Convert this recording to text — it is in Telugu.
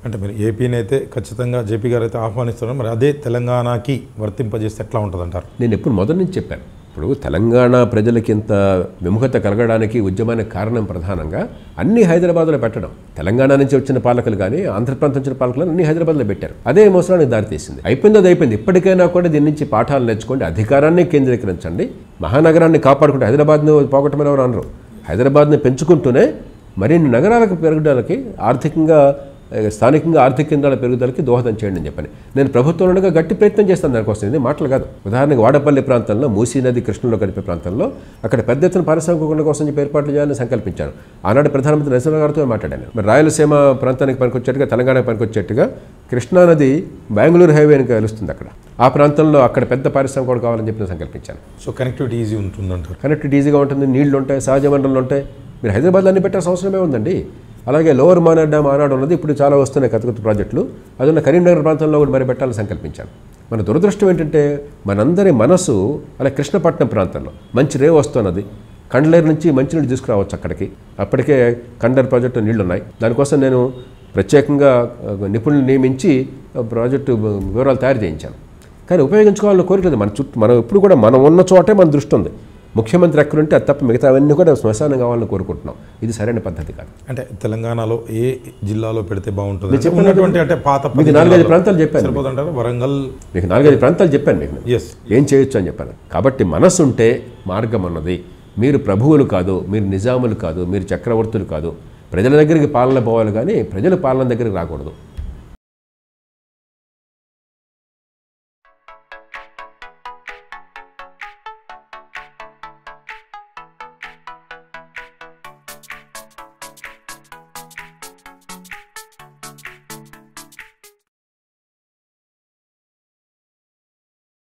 అంటే మీరు ఏపీని అయితే ఖచ్చితంగా జేపీ గారు అయితే ఆహ్వానిస్తున్నారు మరి అదే తెలంగాణకి వర్తింపజేస్తే ఎట్లా ఉంటుంది అంటారు నేను ఎప్పుడు మొదటి నుంచి చెప్పాను ఇప్పుడు తెలంగాణ ప్రజలకి ఇంత విముఖత కలగడానికి ఉద్యమానికి కారణం ప్రధానంగా అన్ని హైదరాబాద్లో పెట్టడం తెలంగాణ నుంచి వచ్చిన పాలకులు కానీ ఆంధ్ర ప్రాంతం వచ్చిన పాలకులు అన్ని హైదరాబాద్లో పెట్టారు అదే మోసడానికి దారితీసింది అయిపోయింది అది అయిపోయింది ఇప్పటికైనా కూడా దీని నుంచి పాఠాలు నేర్చుకోండి అధికారాన్ని కేంద్రీకరించండి మహానగరాన్ని కాపాడుకుంటే హైదరాబాద్ను పోగొట్టమని ఎవరు అనరు హైదరాబాద్ని పెంచుకుంటూనే మరిన్ని నగరాలకు పెరగడానికి ఆర్థికంగా ఏ, స్థానికంగా ఆర్థిక కేంద్రాల పెరుగుదలకి దోహదం చేయండి అని చెప్పని నేను ప్రభుత్వంలో గట్టి ప్రయత్నం చేస్తాను దానికోసం ఇది మాటలు కాదు ఉదాహరణకు వాడపల్లి ప్రాంతంలో మూసీ నది కృష్ణలో కలిపే ప్రాంతంలో అక్కడ పెద్ద ఎత్తున పారిశ్రామికీకరణ కోసం చెప్పి ఏర్పాట్లు చేయాలని సంకల్పించాను ఆనాడు ప్రధానమంత్రి నరసింహ గారితో మాట్లాడాను మరి రాయలసీమ ప్రాంతానికి పనికొచ్చేట్టుగా తెలంగాణకు పనికొచ్చేట్టుగా కృష్ణానది బెంగళూరు హైవేని కలుస్తుంది అక్కడ ఆ ప్రాంతంలో అక్కడ పెద్ద పారిశ్రామిక కావాలని చెప్పి నేను సంకల్పించాను సో కనెక్టివిటీ ఈజీ ఉంటుందంటారు కనెక్టివిటీ ఈజీగా ఉంటుంది నీళ్లు ఉంటాయి సహజ వనరులు ఉంటాయి మీరు హైదరాబాద్లో అన్ని పెట్టాల్సిన అవసరమే ఉందండి అలాగే లోవర్ మానర్ డ్యామ్ ఆనాడు ఉన్నది ఇప్పుడు చాలా వస్తున్నాయి కొత్త కొత్త ప్రాజెక్టులు అది ఉన్న కరీంనగర్ ప్రాంతంలో కూడా మరి పెట్టాలని సంకల్పించాను మన దురదృష్టం ఏంటంటే మనందరి మనసు అలా కృష్ణపట్నం ప్రాంతంలో మంచి రేవు వస్తున్నది కండ్లేరు నుంచి మంచినీళ్ళు తీసుకురావచ్చు అక్కడికి అప్పటికే కండర్ ప్రాజెక్టు నీళ్లు ఉన్నాయి దానికోసం నేను ప్రత్యేకంగా ఆ, నిపుణులు నియమించి ఆ, ప్రాజెక్టు వివరాలు తయారు చేయించాను కానీ ఉపయోగించుకోవాలని కోరికలేదు మన చుట్టూ మనం ఎప్పుడు కూడా మనం ఉన్న చోటే మన దృష్టి ఉంది ముఖ్యమంత్రి ఎక్కడుంటే అది తప్ప మిగతా అవన్నీ కూడా శ్మశానం కావాలని కోరుకుంటున్నాం ఇది సరైన పద్ధతి కాదు అంటే తెలంగాణలో ఏ జిల్లాలో పెడితే బాగుంటుంది నేను చెప్పినట్టు ఉన్నటువంటి అంటే పాత పది మీకు నాలుగైదు జిల్లాల్లో ప్రాంతాలు చెప్పాను సరిపోతుంటారు వరంగల్ మీకు నాలుగైదు ప్రాంతాలు చెప్పాను మీకు నేను. ఎస్ ఏం చేయొచ్చు అని చెప్పాను కాబట్టి మనసు ఉంటే మార్గం అన్నది మీరు ప్రభువులు కాదు మీరు నిజాములు కాదు మీరు చక్రవర్తులు కాదు ప్రజల దగ్గరికి పాలన పోవాలి కానీ ప్రజలు పాలన దగ్గరికి రాకూడదు